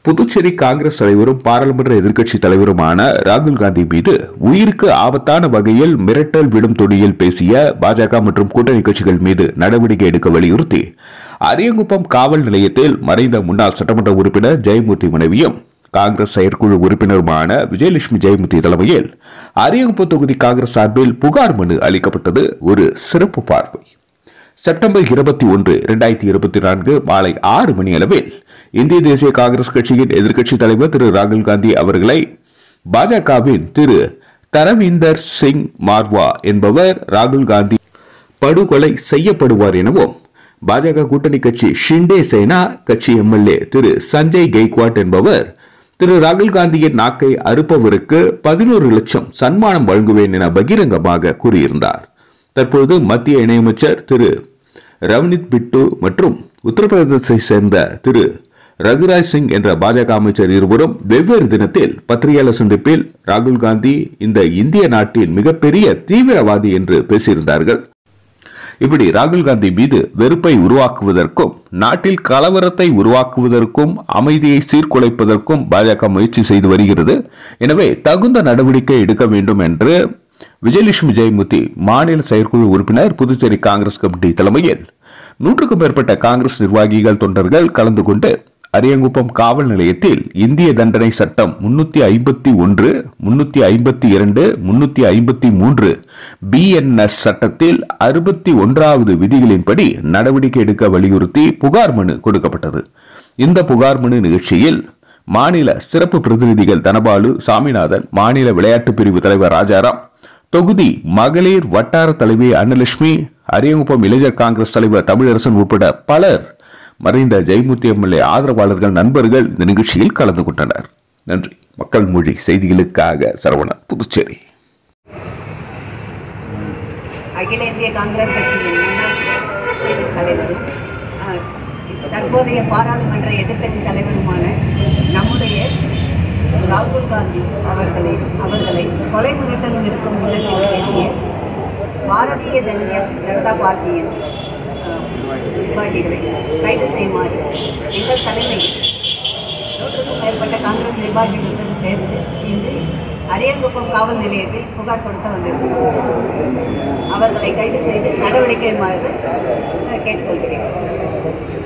புதுச்சேரி காங்கிரஸ் தலைவரும் பாராளுமன்ற எதிர்க்கட்சி தலைவருமான ராகுல் காந்தி மீது உயிருக்கு ஆபத்தான வகையில் மிரட்டல் விடும் தொனியில் பேசிய பாஜக மற்றும் கூட்டணி கட்சிகள் மீது நடவடிக்கை எடுக்க வலியுறுத்தி அரியங்குப்பம் காவல் நிலையத்தில் மறைந்த முன்னாள் சட்டமன்ற உறுப்பினர் ஜெயமூர்த்தி மனைவியும் காங்கிரஸ் செயற்குழு உறுப்பினருமான விஜயலட்சுமி ஜெயமூர்த்தி தலைமையில் அரியங்குப்பம் தொகுதி காங்கிரஸ் சார்பில் புகார் மனு அளிக்கப்பட்டது ஒரு சிறப்பு பார்வை செப்டம்பர் இருபத்தி ஒன்று இரண்டாயிரத்தி இருபத்தி நான்கு மாலை ஆறு மணி அளவில் இந்திய தேசிய காங்கிரஸ் கட்சியின் எதிர்க்கட்சித் தலைவர் திரு ராகுல் காந்தி அவர்களை பாஜகவின் திரு தரவிந்தர் சிங் மார்வா என்பவர் ராகுல் காந்தி படுகொலை செய்யப்படுவார் எனவும் பாஜக கூட்டணி கட்சி ஷிண்டே சேனா கட்சி எம்எல்ஏ திரு சஞ்சய் கெய்க்வாட் என்பவர் திரு ராகுல் காந்தியின் நாக்கை அறுப்பவருக்கு பதினோரு லட்சம் சன்மானம் வழங்குவேன் என பகிரங்கமாக கூறியிருந்தார் தற்போது மத்திய இணையமைச்சர் திரு ரவ்னித் பிட்டு மற்றும் உத்தரப்பிரதேசத்தை சேர்ந்த திரு ரகுராஜ் சிங் என்ற பாஜக அமைச்சர் இருவரும் வெவ்வேறு தினத்தில் பத்திரிகையாளர் சந்திப்பில் ராகுல் காந்தி இந்த இந்திய நாட்டின் மிகப்பெரிய தீவிரவாதி என்று பேசியிருந்தார்கள் இப்படி ராகுல் காந்தி மீது வெறுப்பை உருவாக்குவதற்கும் நாட்டில் கலவரத்தை உருவாக்குவதற்கும் அமைதியை சீர்குலைப்பதற்கும் பாஜக முயற்சி செய்து வருகிறது எனவே தகுந்த நடவடிக்கை எடுக்க வேண்டும் என்று விஜயலட்சுமி ஜெயமூர்த்தி மாநில செயற்குழு உறுப்பினர் புதுச்சேரி காங்கிரஸ் கமிட்டி தலைமையில் நூற்றுக்கும் மேற்பட்ட காங்கிரஸ் நிர்வாகிகள் தொண்டர்கள் கலந்து கொண்டு அரியங்குப்பம் காவல் நிலையத்தில் இந்திய தண்டனை சட்டம் முன்னூத்தி ஐம்பத்தி ஒன்று முன்னூத்தி ஐம்பத்தி இரண்டு முன்னூத்தி ஐம்பத்தி மூன்று பிஎன்எஸ் சட்டத்தில் அறுபத்தி ஒன்றாவது விதிகளின்படி நடவடிக்கை எடுக்க வலியுறுத்தி புகார் மனு கொடுக்கப்பட்டது இந்த புகார் மனு நிகழ்ச்சியில் மாநில சிறப்பு பிரதிநிதிகள் தனபாலு சாமிநாதன் மாநில விளையாட்டு பிரிவு தலைவர் ராஜாராம் தொகுதி மகளிர் வட்டார தலைவி அன்னலட்சுமி அரியங்குப்பம் இளைஞர் காங்கிரஸ் தலைவர் தமிழரசன் உட்பட பலர் மறைந்த ஜெயமூர்த்தி எம்எல்ஏ ஆதரவாளர்கள் நண்பர்கள் இந்த நிகழ்ச்சியில் கலந்து கொண்டனர் நன்றி மக்கள் மொழி செய்திகளுக்காக சரவணன் புதுச்சேரி அகில இந்திய காங்கிரஸ் கட்சியின் முன்னாள் தலைவரும் அஹ், தற்போதைய பாராளுமன்ற எதிர்க்கட்சி தலைவருமான நம்முடைய ராகுல் காந்தி அவர்களை அவர்களை கொலை மிரட்டல் நிற்கும் இடத்தில் பேசிய பாரதிய ஜனதா ஜனதா பார்ட்டியின் அஹ், நிர்வாகிகளை கைது செய்யுமாறு எங்கள் தலைமையில் நூற்றுக்கும் மேற்பட்ட காங்கிரஸ் நிர்வாகிகளுடன் சேர்ந்து இன்று அரியங்குப்பம் காவல் நிலையத்தில் புகார் கொடுக்க வந்திருக்கிறோம் அவர்களை கைது செய்து நடவடிக்கை மாறு கேட்டுக்கொள்கிறேன்